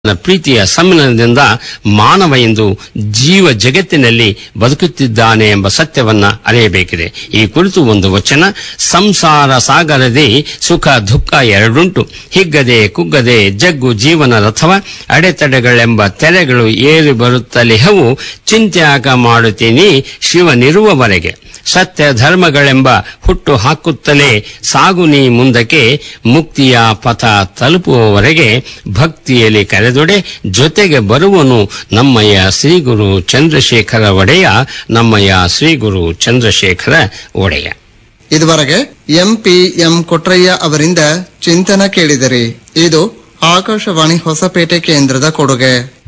ನ ಪ್ರೀತಿಯ ಸಮ್ಮಿಲನದಿಂದ ಮಾನವ ಎಂದು ಜೀವ ಜಗತ್ತಿನಲ್ಲಿ ಬದುಕುತ್ತಿದ್ದಾನೆ ಎಂಬ ಸತ್ಯವನ್ನ ಅರಿಯಬೇಕಿದೆ ಈ ಕುರಿತು ಒಂದು ವಚನ ಸಂಸಾರ ಸಾಗರದೆ ಸುಖ ದುಃಖ ಎರಡುಂಟು ಹಿಗ್ಗದೆ ಕುಗ್ಗದೆ ಜಗ್ಗು ಜೀವನ ರಥವ ಅಡೆತಡೆಗಳೆಂಬ ತೆರೆಗಳು ಏರಿ ಬರುತ್ತಲಿಹವು ಚಿಂತ್ಯಾಗ ಮಾಡುತ್ತೀನಿ ಶಿವನಿರುವವರೆಗೆ ಸತ್ಯ ಧರ್ಮಗಳೆಂಬ ಹುಟ್ಟು ಹಾಕುತ್ತಲೇ ಸಾಗು ನೀ ಮುಂದಕ್ಕೆ ಮುಕ್ತಿಯ ಪಥ ತಲುಪುವವರೆಗೆ ಭಕ್ತಿಯಲ್ಲಿ ಕರೆದೊಡೆ ಜೊತೆಗೆ ಬರುವನು ನಮ್ಮಯ್ಯ ಶ್ರೀಗುರು ಚಂದ್ರಶೇಖರ ಒಡೆಯ ನಮ್ಮಯ್ಯ ಶ್ರೀಗುರು ಚಂದ್ರಶೇಖರ ಒಡೆಯ ಇದುವರೆಗೆ ಎಂಪಿ ಎಂ ಕೊಟ್ರಯ್ಯ ಅವರಿಂದ ಚಿಂತನ ಕೇಳಿದಿರಿ ಇದು ಆಕಾಶವಾಣಿ ಹೊಸಪೇಟೆ ಕೇಂದ್ರದ ಕೊಡುಗೆ